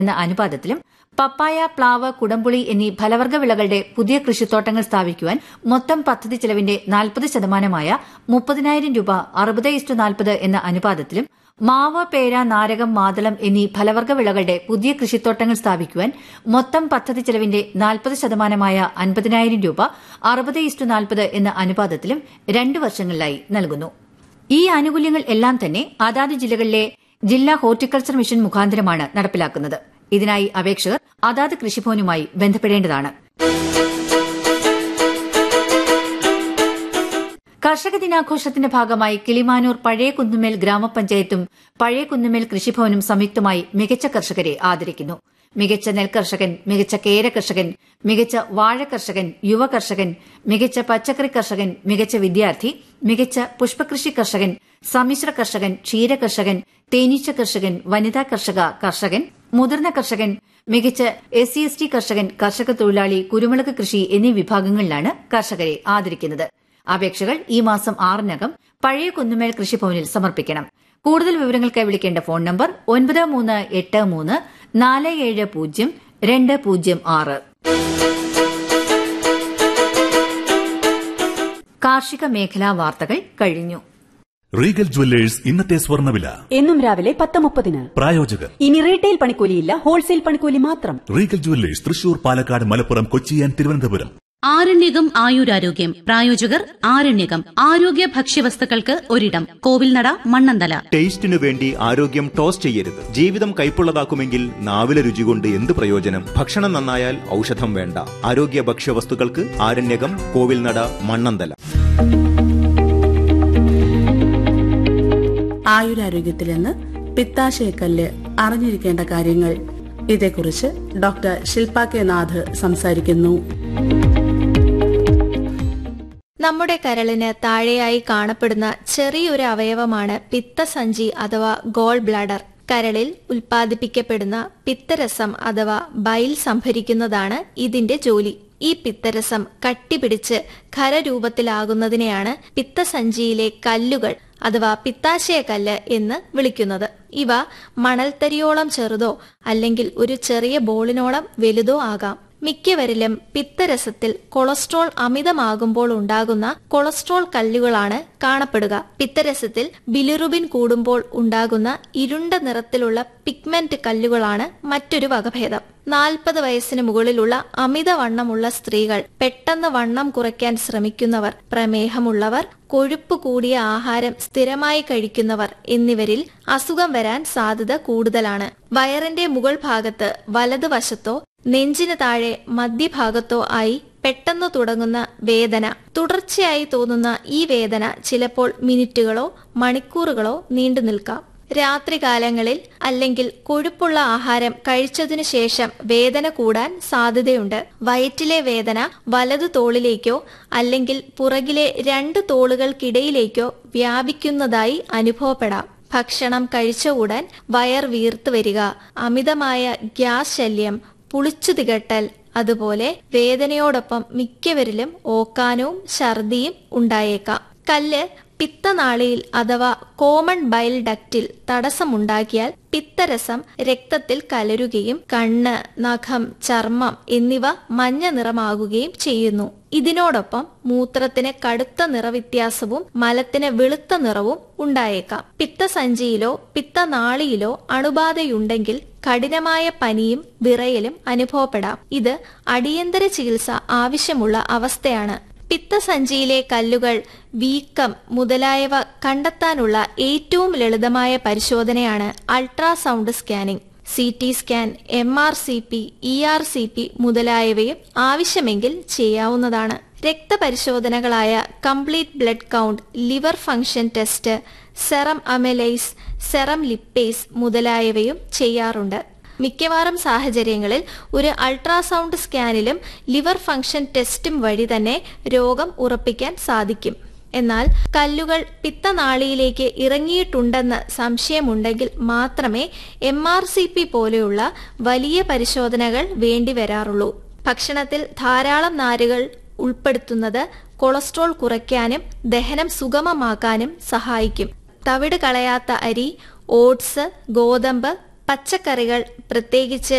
എന്ന അനുപാതത്തിലും പപ്പായ പ്ലാവ് കുടംപുളി എന്നീ ഫലവർഗ്ഗ വിളകളുടെ പുതിയ കൃഷിത്തോട്ടങ്ങൾ സ്ഥാപിക്കുവാൻ മൊത്തം പദ്ധതി ചെലവിന്റെ നാൽപ്പത് ശതമാനമായ മുപ്പതിനായിരം രൂപ അറുപത് ഇസ്റ്റു നാൽപ്പത് എന്ന അനുപാതത്തിലും മാവ് പേര നാരകം മാതളം എന്നീ ഫലവർഗ്ഗ വിളകളുടെ പുതിയ കൃഷിത്തോട്ടങ്ങൾ സ്ഥാപിക്കുവാൻ മൊത്തം പദ്ധതി ചെലവിന്റെ നാൽപ്പത് ശതമാനമായ അൻപതിനായിരം രൂപ അറുപത് ഇസ്റ്റു നാൽപ്പത് എന്ന അനുപാതത്തിലും രണ്ട് വർഷങ്ങളിലായി നൽകുന്നു ഈ ആനുകൂല്യങ്ങൾ എല്ലാം തന്നെ അതാത് ജില്ലകളിലെ ജില്ലാ ഹോർട്ടിക്കൾച്ചർ മിഷൻ മുഖാന്തരമാണ് നടപ്പിലാക്കുന്നത് ഇതിനായി അപേക്ഷകർ അതാത് കൃഷിഭവനുമായി ബന്ധപ്പെടേണ്ടതാണ് കർഷക ദിനാഘോഷത്തിന്റെ ഭാഗമായി കിളിമാനൂർ പഴയ കുന്നുമേൽ ഗ്രാമപഞ്ചായത്തും പഴയ കുന്നുമേൽ കൃഷിഭവനും സംയുക്തമായി മികച്ച കർഷകരെ ആദരിക്കുന്നു മികച്ച നെൽകർഷകൻ മികച്ച കേര കർഷകൻ മികച്ച വാഴ കർഷകൻ യുവ കർഷകൻ മികച്ച പച്ചക്കറി കർഷകൻ മികച്ച വിദ്യാർത്ഥി മികച്ച പുഷ്പകൃഷി കർഷകൻ സമ്മിശ്ര കർഷകൻ ക്ഷീര കർഷകൻ തേനീച്ച കർഷകൻ വനിതാ കർഷക കർഷകൻ മുതിർന്ന കർഷകൻ മികച്ച എസ് സി എസ് ടി കർഷകൻ കർഷക തൊഴിലാളി കുരുമുളക് കൃഷി എന്നീ വിഭാഗങ്ങളിലാണ് കർഷകരെ ആദരിക്കുന്നത് അപേക്ഷകൾ ഈ മാസം ആറിനകം പഴയ കുന്നുമേൽ കൃഷിഭവനിൽ സമർപ്പിക്കണം കൂടുതൽ വിവരങ്ങൾക്കായി വിളിക്കേണ്ട ഫോൺ നമ്പർ ഒൻപത് മൂന്ന് എട്ട് മൂന്ന് നാല് ഏഴ് പൂജ്യം രണ്ട് പൂജ്യം ആറ് കാർഷിക മേഖലാ വാർത്തകൾ കഴിഞ്ഞു റീഗൽ ജുവല്ലേഴ്സ് ഇന്നത്തെ സ്വർണ്ണവില എന്നും രാവിലെ പത്ത് മുപ്പതിന് പ്രായോജകർ ഇനി റീറ്റെയിൽ പണിക്കൂലിയില്ല ഹോൾസെയിൽ പണിക്കൂലി മാത്രം Regal jewellers Thrissur Palakkad Malappuram Kochi and Thiruvananthapuram ആരണ്യകം ആയുരാരോഗ്യം പ്രായോജകർ ആരണ്യകം ആരോഗ്യ ഭക്ഷ്യവസ്തുക്കൾക്ക് ഒരിടം കോവിൽനട മണ്ണന്തല ടേസ്റ്റിനു വേണ്ടി ആരോഗ്യം ടോസ് ചെയ്യരുത് ജീവിതം കൈപ്പുള്ളതാക്കുമെങ്കിൽ നാവിലെ രുചി കൊണ്ട് എന്ത് പ്രയോജനം ഭക്ഷണം നന്നായാൽ ഔഷധം വേണ്ട ആരോഗ്യ ഭക്ഷ്യവസ്തുക്കൾക്ക് ആരണ്യകം കോവിൽനട മണ്ണന്തല ആയുരാരോഗ്യത്തിൽ നിന്ന് പിത്താശയക്കല്ല് അറിഞ്ഞിരിക്കേണ്ട കാര്യങ്ങൾ ഇതേക്കുറിച്ച് ഡോക്ടർ ശില്പ കെ നാഥ് സംസാരിക്കുന്നു നമ്മുടെ കരളിന് താഴെയായി കാണപ്പെടുന്ന ചെറിയൊരു അവയവമാണ് പിത്തസഞ്ചി അഥവാ ഗോൾ ബ്ലാഡർ കരളിൽ ഉൽപ്പാദിപ്പിക്കപ്പെടുന്ന പിത്തരസം അഥവാ ബൈൽ സംഭരിക്കുന്നതാണ് ഇതിന്റെ ജോലി ഈ പിത്തരസം കട്ടിപിടിച്ച് ഖരരൂപത്തിലാകുന്നതിനെയാണ് പിത്തസഞ്ചിയിലെ കല്ലുകൾ അഥവാ പിത്താശയക്കല്ല് എന്ന് വിളിക്കുന്നത് ഇവ മണൽത്തരിയോളം ചെറുതോ അല്ലെങ്കിൽ ഒരു ചെറിയ ബോളിനോളം വലുതോ ആകാം മിക്കവരിലും പിത്തരസത്തിൽ കൊളസ്ട്രോൾ അമിതമാകുമ്പോൾ ഉണ്ടാകുന്ന കൊളസ്ട്രോൾ കല്ലുകളാണ് കാണപ്പെടുക പിത്തരസത്തിൽ ബിലിറുബിൻ കൂടുമ്പോൾ ഉണ്ടാകുന്ന ഇരുണ്ട നിറത്തിലുള്ള പിഗ്മെന്റ് കല്ലുകളാണ് മറ്റൊരു വകഭേദം നാൽപ്പത് വയസ്സിന് മുകളിലുള്ള അമിതവണ്ണമുള്ള സ്ത്രീകൾ പെട്ടെന്ന് വണ്ണം കുറയ്ക്കാൻ ശ്രമിക്കുന്നവർ പ്രമേഹമുള്ളവർ കൊഴുപ്പ് കൂടിയ ആഹാരം സ്ഥിരമായി കഴിക്കുന്നവർ എന്നിവരിൽ അസുഖം വരാൻ സാധ്യത കൂടുതലാണ് വയറിന്റെ മുകൾ ഭാഗത്ത് വലതുവശത്തോ നെഞ്ചിന് താഴെ മധ്യഭാഗത്തോ ആയി പെട്ടെന്ന് തുടങ്ങുന്ന വേദന തുടർച്ചയായി തോന്നുന്ന ഈ വേദന ചിലപ്പോൾ മിനിറ്റുകളോ മണിക്കൂറുകളോ നീണ്ടു നിൽക്കാം രാത്രികാലങ്ങളിൽ അല്ലെങ്കിൽ കൊഴുപ്പുള്ള ആഹാരം കഴിച്ചതിനു ശേഷം വേദന കൂടാൻ സാധ്യതയുണ്ട് വയറ്റിലെ വേദന വലതു തോളിലേക്കോ അല്ലെങ്കിൽ പുറകിലെ രണ്ട് തോളുകൾക്കിടയിലേക്കോ വ്യാപിക്കുന്നതായി അനുഭവപ്പെടാം ഭക്ഷണം കഴിച്ച ഉടൻ വയർ വീർത്ത് വരിക അമിതമായ ഗ്യാസ് ശല്യം പുളിച്ചു തികട്ടൽ അതുപോലെ വേദനയോടൊപ്പം മിക്കവരിലും ഓക്കാനവും ഛർദിയും ഉണ്ടായേക്കാം കല്ല് പിത്തനാളിയിൽ അഥവാ കോമൺ ബൈൽ ഡക്റ്റിൽ തടസ്സമുണ്ടാക്കിയാൽ പിത്തരസം രക്തത്തിൽ കലരുകയും കണ്ണ് നഖം ചർമ്മം എന്നിവ മഞ്ഞ നിറമാകുകയും ചെയ്യുന്നു ഇതിനോടൊപ്പം മൂത്രത്തിന് കടുത്ത നിറവ്യത്യാസവും മലത്തിന് വെളുത്ത നിറവും ഉണ്ടായേക്കാം പിത്തസഞ്ചിയിലോ പിത്തനാളിയിലോ അണുബാധയുണ്ടെങ്കിൽ കഠിനമായ പനിയും വിറയലും അനുഭവപ്പെടാം ഇത് അടിയന്തര ചികിത്സ ആവശ്യമുള്ള അവസ്ഥയാണ് പിത്തസഞ്ചിയിലെ കല്ലുകൾ വീക്കം മുതലായവ കണ്ടെത്താനുള്ള ഏറ്റവും ലളിതമായ പരിശോധനയാണ് ultrasound scanning C T scan M R C P E R C P മുതലായവയും ആവശ്യമെങ്കിൽ ചെയ്യാവുന്നതാണ് രക്തപരിശോധനകളായ complete blood count liver function test serum amylase serum lipase മുതലായവയും ചെയ്യാറുണ്ട് മിക്കവാറും സാഹചര്യങ്ങളിൽ ഒരു അൾട്രാസൗണ്ട് സ്കാനിലും ലിവർ ഫംഗ്ഷൻ ടെസ്റ്റും വഴി തന്നെ രോഗം ഉറപ്പിക്കാൻ സാധിക്കും എന്നാൽ കല്ലുകൾ പിത്തനാളിയിലേക്ക് ഇറങ്ങിയിട്ടുണ്ടെന്ന് സംശയമുണ്ടെങ്കിൽ മാത്രമേ എം ആർ സി പി പോലെയുള്ള വലിയ പരിശോധനകൾ വേണ്ടിവരാറുള്ളൂ ഭക്ഷണത്തിൽ ധാരാളം നാരുകൾ ഉൾപ്പെടുത്തുന്നത് കൊളസ്ട്രോൾ കുറയ്ക്കാനും ദഹനം സുഗമമാക്കാനും സഹായിക്കും തവിട് കളയാത്ത അരി ഓട്സ് ഗോതമ്പ് പച്ചക്കറികൾ പ്രത്യേകിച്ച്